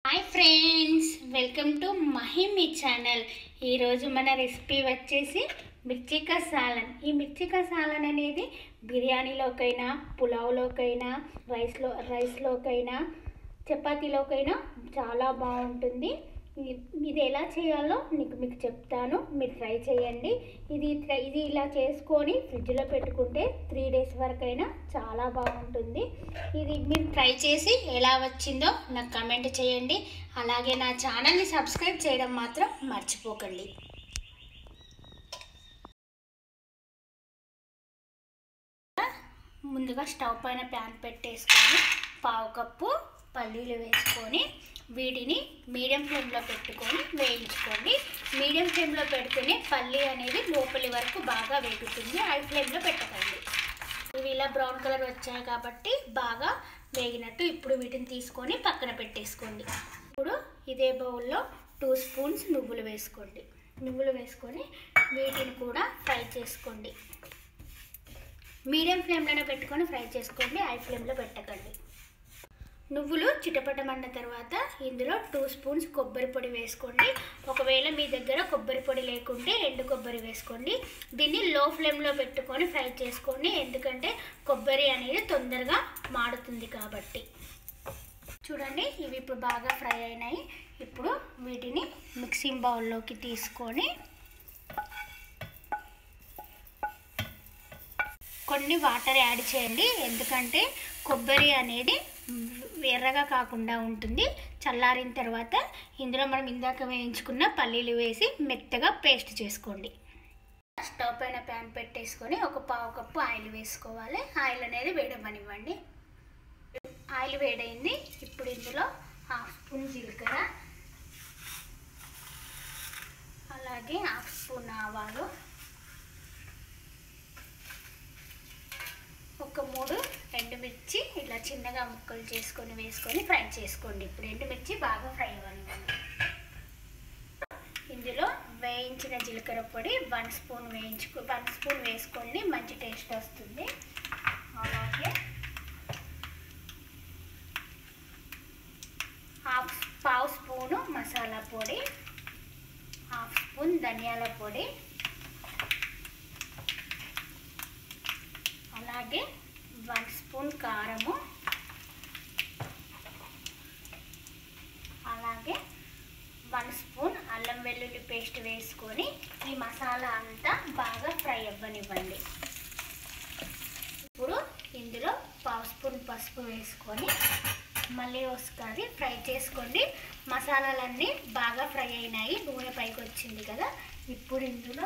hi friends welcome to Mahimi channel ఈరోజు మన recipe వచ్చేసి మిర్చికా సాలన్ ఈ మిర్చికా సాలన్ అనేది బిర్యానీలోకైనా పులావ్లోకైనా రైస్లో రైస్లోకైనా చపాతీలోకైనా చాలా బాగుంటుంది ఇది- ఇది ఎలా చేయాలో నీకు మీకు చెప్తాను మీరు ట్రై చేయండి ఇది ట్రై- ఇది ఇలా చేసుకొని ఫ్రిడ్జ్లో పెట్టుకుంటే త్రీ డేస్ వరకైనా చాలా బాగుంటుంది ఇది మీరు ట్రై చేసి ఎలా వచ్చిందో నాకు కమెంట్ చేయండి అలాగే నా ఛానల్ని సబ్స్క్రైబ్ చేయడం మాత్రం మర్చిపోకండి ముందుగా స్టవ్ పైన ప్యాన్ పెట్టేసుకొని పావు కప్పు పల్లీలు వేసుకొని వీటిని మీడియం ఫ్లేమ్లో పెట్టుకొని వేయించుకోండి మీడియం ఫ్లేమ్లో పెడితేనే పల్లి అనేది లోపలి వరకు బాగా వేగుతుంది హై ఫ్లేమ్లో పెట్టకండి ఇవి ఇలా బ్రౌన్ కలర్ వచ్చాయి కాబట్టి బాగా వేగినట్టు ఇప్పుడు వీటిని తీసుకొని పక్కన పెట్టేసుకోండి ఇప్పుడు ఇదే బౌల్లో టూ స్పూన్స్ నువ్వులు వేసుకోండి నువ్వులు వేసుకొని వీటిని కూడా ఫ్రై చేసుకోండి మీడియం ఫ్లేమ్లోనే పెట్టుకొని ఫ్రై చేసుకోండి హై ఫ్లేమ్లో పెట్టకండి నువ్వులు చిటపటమన్న తర్వాత ఇందులో టూ స్పూన్స్ కొబ్బరి పొడి వేసుకోండి ఒకవేళ మీ దగ్గర కొబ్బరి పొడి లేకుంటే ఎండు కొబ్బరి వేసుకోండి దీన్ని లో ఫ్లేమ్లో పెట్టుకొని ఫ్రై చేసుకోండి ఎందుకంటే కొబ్బరి అనేది తొందరగా మాడుతుంది కాబట్టి చూడండి ఇవి ఇప్పుడు బాగా ఫ్రై అయినాయి ఇప్పుడు వీటిని మిక్సింగ్ బౌల్లోకి తీసుకొని కొన్ని వాటర్ యాడ్ చేయండి ఎందుకంటే కొబ్బరి అనేది ఎర్రగా కాకుండా ఉంటుంది చల్లారిన తర్వాత ఇందులో మనం ఇందాక వేయించుకున్న పల్లీలు వేసి మెత్తగా పేస్ట్ చేసుకోండి స్టవ్ పైన ప్యాన్ పెట్టేసుకొని ఒక పావు కప్పు ఆయిల్ వేసుకోవాలి ఆయిల్ అనేది వేడమనివ్వండి ఆయిల్ వేడైంది ఇప్పుడు ఇందులో హాఫ్ స్పూన్ జీలకర్ర అలాగే హాఫ్ స్పూన్ ఆవాలు ఒక మూడు ఎండుమిర్చి ఇట్లా చిన్నగా ముక్కలు చేసుకొని వేసుకొని ఫ్రై చేసుకోండి ఇప్పుడు ఎండుమిర్చి బాగా ఫ్రై అవ్వండి ఇందులో వేయించిన జీలకర్ర పొడి వన్ స్పూన్ వేయించుకు వన్ స్పూన్ వేసుకోండి మంచి టేస్ట్ వస్తుంది అలాగే హాఫ్ పావు స్పూను మసాలా పొడి హాఫ్ స్పూన్ ధనియాల పొడి అలాగే వన్ స్పూన్ కారము అలాగే వన్ స్పూన్ అల్లం వెల్లుల్లి పేస్ట్ వేసుకొని ఈ మసాలా అంతా బాగా ఫ్రై అవ్వనివ్వండి ఇప్పుడు ఇందులో పావు స్పూన్ పసుపు వేసుకొని మళ్ళీ ఒకసారి ఫ్రై చేసుకోండి మసాలాలన్నీ బాగా ఫ్రై అయినాయి నూనె పైకి వచ్చింది కదా ఇప్పుడు ఇందులో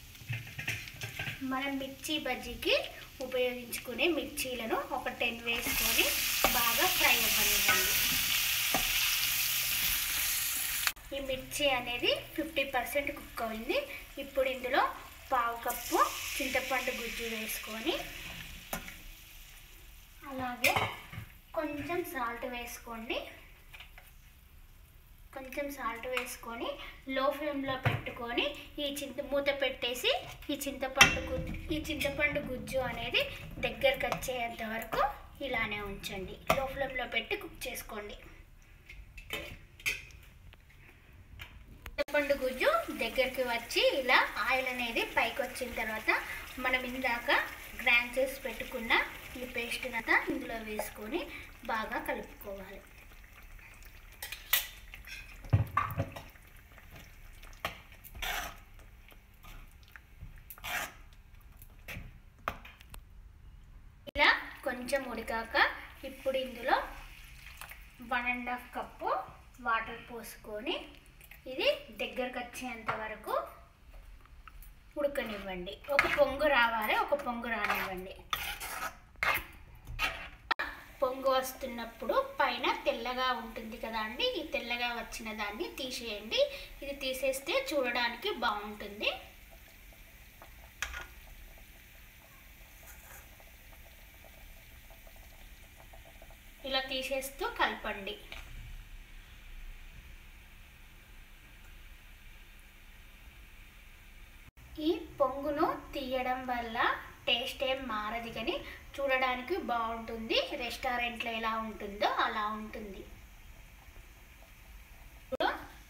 మనం మిర్చి బజ్జీకి ఉపయోగించుకునే మిర్చీలను ఒక టెన్ వేసుకొని బాగా ఫ్రై అవ్వనివ్వండి ఈ మిర్చి అనేది ఫిఫ్టీ పర్సెంట్ కుక్ అయింది ఇప్పుడు ఇందులో పావు కప్పు చింతపండు గుజ్జు వేసుకొని అలాగే కొంచెం సాల్ట్ వేసుకోండి కొంచెం సాల్ట్ వేసుకొని లో ఫ్లేమ్లో పెట్టుకొని ఈ చింత మూత పెట్టేసి ఈ చింతపండు గుజ్జు ఈ చింతపండు గుజ్జు అనేది దగ్గరకు వచ్చేంత వరకు ఇలానే ఉంచండి లో ఫ్లేమ్లో పెట్టి కుక్ చేసుకోండి చింతపండు గుజ్జు దగ్గరికి వచ్చి ఇలా ఆయిల్ అనేది పైకి వచ్చిన తర్వాత మనం ఇందాక గ్రైండ్ చేసి పెట్టుకున్న ఈ పేస్ట్ అంతా ఇందులో వేసుకొని బాగా కలుపుకోవాలి ఇలా కొంచెం ఉడికాక ఇప్పుడు ఇందులో one and half cup water పోసుకొని ఇది దగ్గరకు వచ్చేంత వరకు ఉడకనివ్వండి ఒక పొంగు రావాలి ఒక పొంగు రానివ్వండి పొంగు వస్తున్నప్పుడు పైన తెల్లగా ఉంటుంది కదా అండి ఈ తెల్లగా వచ్చిన దాన్ని తీసేయండి ఇది తీసేస్తే చూడడానికి బాగుంటుంది ఇలా తీసేస్తూ కలపండి ఈ పొంగును తీయడం వల్ల టేస్ట్ ఏం మారదు కానీ చూడడానికి బాగుంటుంది రెస్టారెంట్లో ఎలా ఉంటుందో అలా ఉంటుంది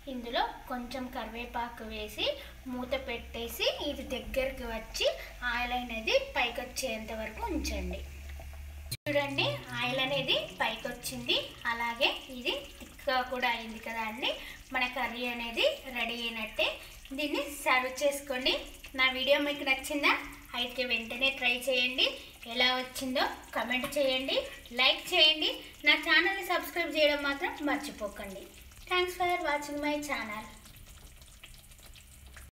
ఇందులో కొంచెం కరివేపాకు వేసి మూత పెట్టేసి ఇది దగ్గరికి వచ్చి ఆయిల్ అనేది పైకి వచ్చేంత వరకు ఉంచండి చూడండి ఆయిల్ అనేది పైకి వచ్చింది అలాగే ఇది థిక్గా కూడా అయింది కదా అండి మన కర్రీ అనేది రెడీ అయినట్టే దీన్ని సర్వ్ చేసుకోండి నా వీడియో మీకు నచ్చిందా అయితే వెంటనే ట్రై చేయండి ఎలా వచ్చిందో కమెంట్ చేయండి లైక్ చేయండి నా ఛానల్ని సబ్స్క్రైబ్ చేయడం మాత్రం మర్చిపోకండి thanks for watching my channel